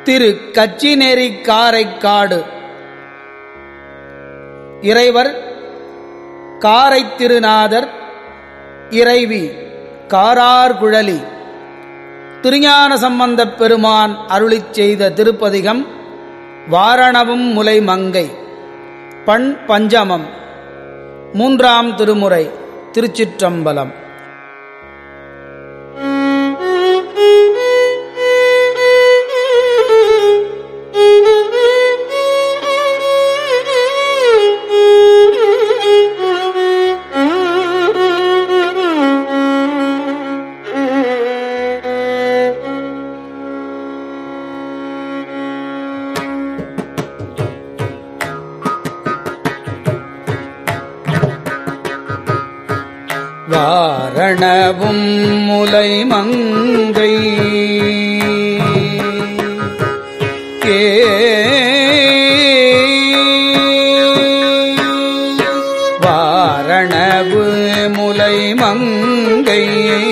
திரு கச்சிநெறி காரைக்காடு இறைவர் காரை திருநாதர் இறைவி காரார்குழலி திருஞான சம்பந்தப் பெருமான் அருளிச் செய்த திருப்பதிகம் வாரணவும் முலை மங்கை பண் பஞ்சமம் மூன்றாம் திருமுறை திருச்சிற்றம்பலம் வாரணவும் முலை மங்கை ஏ வாரணவு முலை மங்கை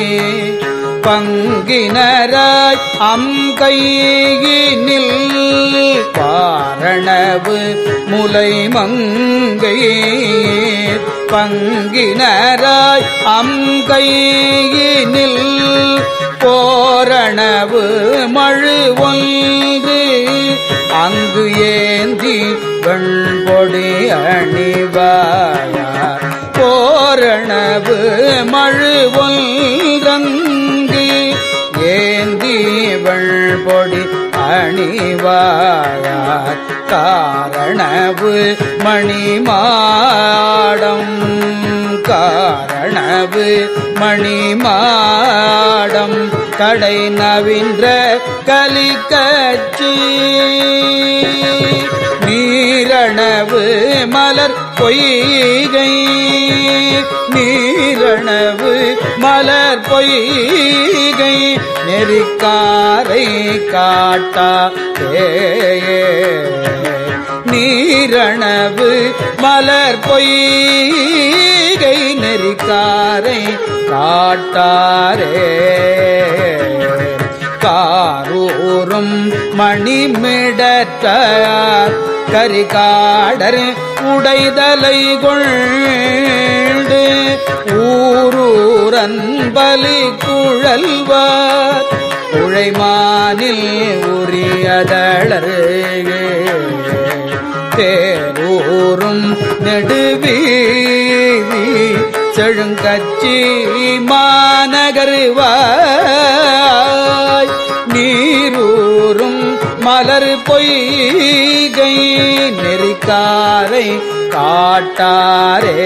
பங்கினராய் அம்கையினில் பாரணவு முலை மங்கை பங்கினராய் அம்கையினில் போரணவு மழு ஒன்று அங்கு ஏந்தி வெண்பொடி அணிவாயார் போரணவு மழு ஒன்றங்கு ஏந்தி வெண்பொடி அணிவாயார் காரணவு மணிமாடம் காரணவு மணிமாடம் கடை நவின்ற கலிக்கச்சி நீரணவு மலர் பொய்கை நீரணவு மலர் பொய்கை நெறிக்காரை காட்டா நீரணவு மலர் பொய்கை நெறிக்காரை காட்டாரே காரூரும் மணிமிடத்தார் கரிகாடர் உடைதலை கொண்டு ஊரூரன் பலி குழல்வார் உழைமானில் உரியதளர் தேரூரும் நெடுவீதி செழுங்கச்சி மாநகருவாய் நீரூரும் மலர் பொய்கை நெறிக்காரை காட்டாரே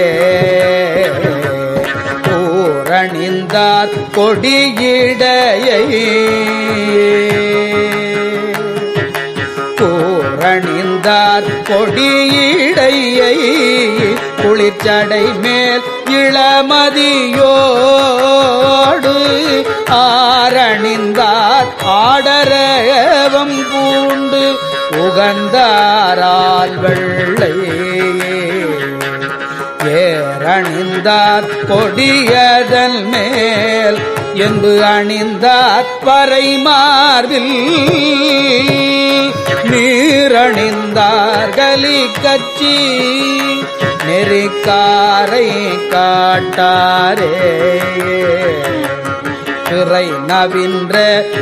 பூரணிந்தார் கொடியிடையை பூரணிந்தார் கொடியிடையை குளிர்ச்சடை மேல் இளமதியோடு ஆரணிந்தார் ஆடரவம் பூண்டு உகந்தாரால் வெள்ளை ஏரணிந்தார் கொடியதன் மேல் எங்கு அணிந்தார் வரை மார்பில் நீரணிந்தார் கலி கச்சி நெறிக்காரை காட்டாரே பிறை நவின்ற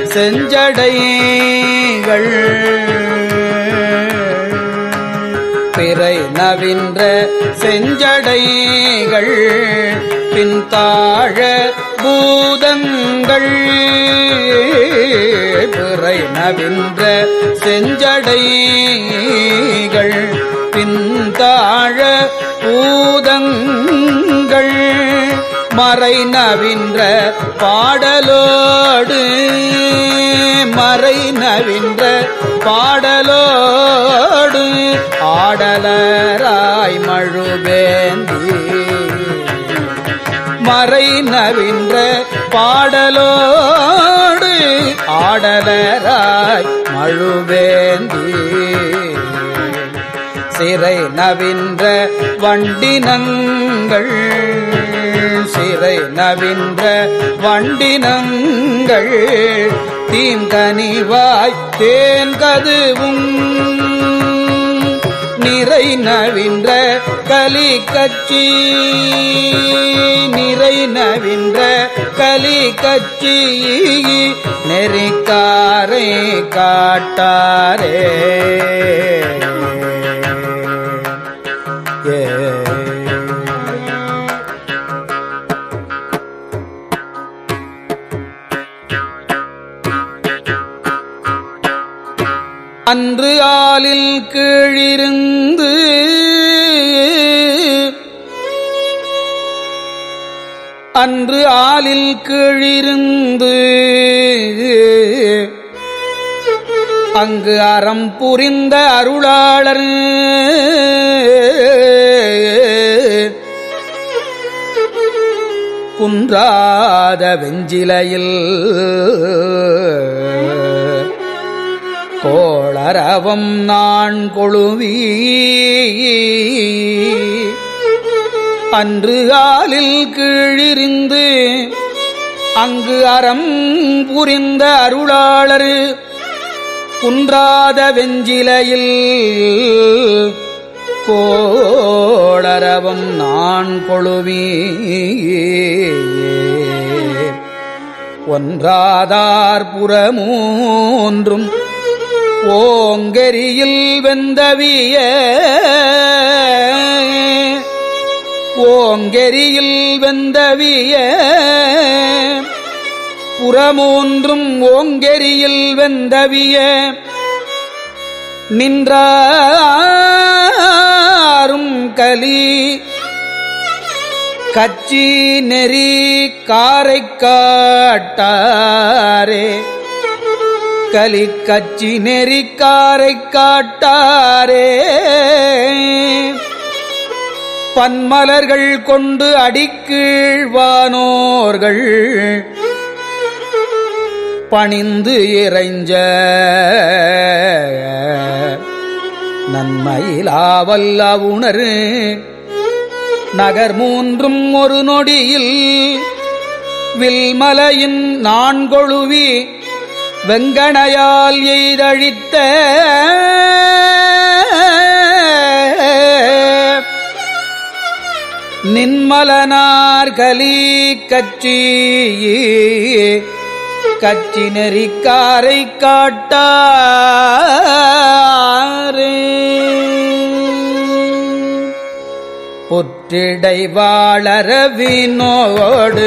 செஞ்சடைகள் பிறை நவின்ற செஞ்சடைகள் பின்தாழ பூதங்கள் பிறை நவின்ற செஞ்சடைகள் பின்தாழ பூதங்கள் மறை நவின்ற பாடலோடு மறை நவின்ற பாடலோடு ஆடலராய் மழுவேந்தி மறை நவின்ற பாடலோடு ஆடலராய் மழுவேந்தி சிறை நவின்ற வண்டினங்கள் சிறை நவின்ற வண்டினங்கள் தீங்கனிவாய் தேன் கதுவும் நிறை நவின்ற கலி கச்சி நிறை நவின்ற கலி கச்சி நெறிக்காரை காட்டாரே ஏ அன்று ஆலில் கீழிருந்து அன்று ஆலில் கீழிருந்து அங்கு அறம் புரிந்த அருளாளர் குன்றாத வெஞ்சிலையில் கோளரவம் நான் கொழுவி அன்று ஆலில் கீழிருந்து அங்கு அறம் புரிந்த அருளாளர் குன்றாத வெஞ்சிலையில் கோளரவம் நான் கொழுவி ஒன்றாதார் புறமூன்றும் ஓங்கரியில் வெந்தவிய ஓங்கரியில் வெந்தவிய புறமூன்றும் ஓங்கெரியில் வெந்தவிய நின்றாரும் கலி கச்சி நெறி காரை காட்டாரே கலி கச்சி நெறி காரை காட்டாரே பன்மலர்கள் கொண்டு அடிக்கீழ்வானோர்கள் பணிந்து இறைஞ்ச நன்மையிலாவல்ல உணரு நகர் மூன்றும் ஒரு நொடியில் வில்மலையின் நான்கொழுவி வெங்கணையால் எய்தழித்த நின்மலனார் கலி கச்சி கச்சி நெறிக்காரை காட்டாரே புற்றிடை வாழறவினோடு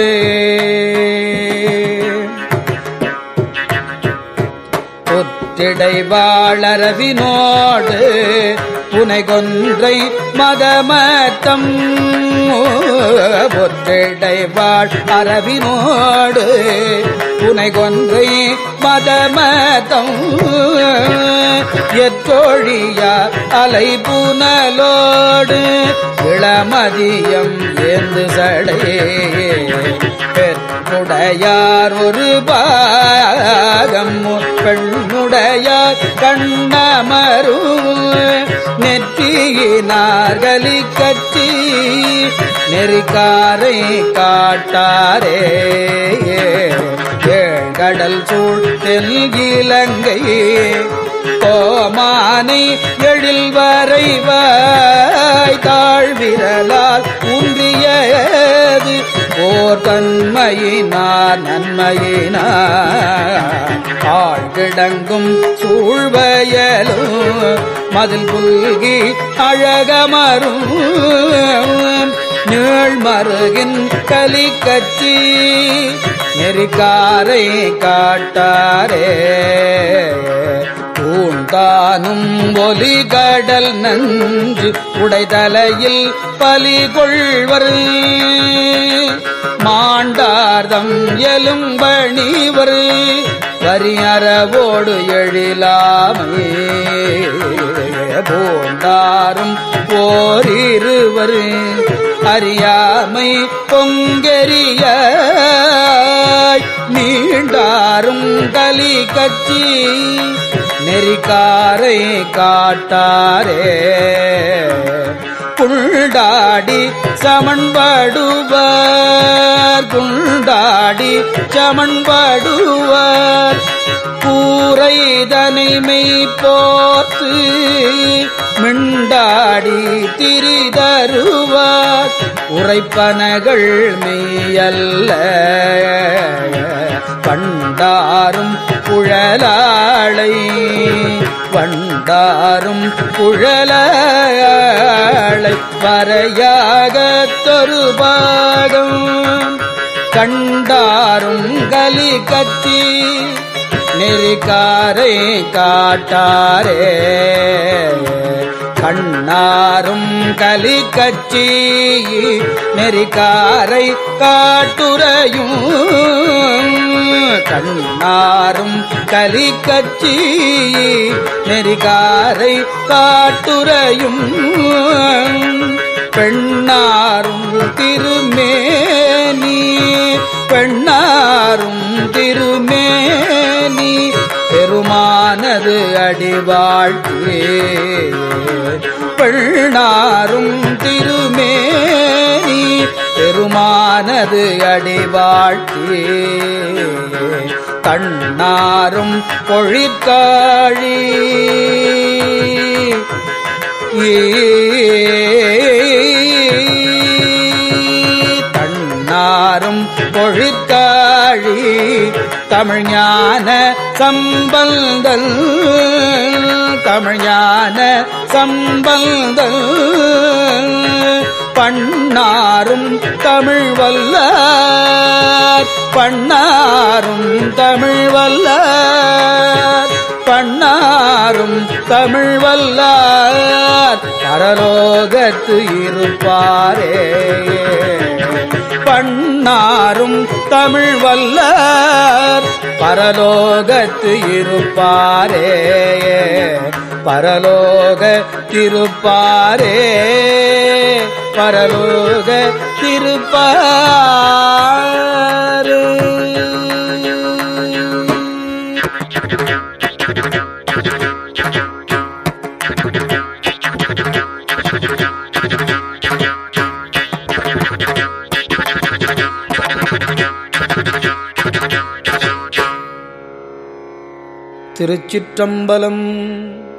புற்றிடை வாழறவினோடு புனை கொன்றை மதமத்தம் பொற்றிடை வாழ் அரவினோடு புனை கொன்றை மதமதம் எத்தோழியா அலை புனலோடு இளமதியம் ஏந்து சடையே பெண்ணுடையார் ஒரு பாகம் பெண்ணுடையார் கண்ணமரும் நெற்றியினார்களி கச்சி நெறிக்காரை காட்டாரே ஏழ்கடல் சூழ் தென்கிலங்கை கோமானை எழில் வரைவாய் தாழ்விரலால் ஊன்றியது ஓர் தன்மையினார் நன்மையினார் ஆழ்கிடங்கும் சூழ்வயலும் மதில் புல்கி அழகமரும் நீள் மருகின் கலி கச்சி நெறிக்காரை காட்டாரே பூண்டானும் ஒலி கடல் நஞ்சு உடைதலையில் பலி கொள்வர் மாண்டார்தம் எலும்பணிவர் வரியறவோடு எழிலாமை பூண்டாரும் போரிருவர் அறியாமை பொங்கெரிய நீண்டாரும் கலி கச்சி நெறிக்காரை காட்டாரே குண்டாடி சமன்படுவர் குண்டாடி சமன்படுவர் வினைமை போற்று மிண்டாடி திரிதருவார் உரைப்பனகள் மெய்யல்ல பண்டாரும் குழலாளை வண்டாரும் குழலாளை வரையாகத் தொரு பாகம் கண்டாரும் கலி கச்சி நெறிக்காரை காட்டாரே கண்ணாரும் கலி கச்சி நெறிக்காரை காட்டுரையும் கண்ணாரும் கலி கச்சி நெறிகாரை காட்டுரையும் பெண்ணாரும் திருமேனி பெண்ணாரும் திருமேனி பெருமானது அடிவாழ்த்தே பெண்ணாரும் திருமேனி பெருமானது அடிவாழ்த்தே கண்ணாரும் பொழிற்காழி தன்னாரும் பொழிற்காழி தமிழ்ஞான சம்பந்தல் தமிழ்ஞான சம்பந்தல் பண்ணாரும் தமிழ் வல்லார் பண்ணாரும் தமிழ் வல்லார் பண்ணாரும் தமிழ் வல்லார் பரலோகத்து இருப்பாரே பண்ணாரும் தமிழ் வல்லார் பரலோகத்து இருப்பாரே பரலோக திருப்பாரே பரலோக திருப்பாரே திருச்சிற்றம்பலம்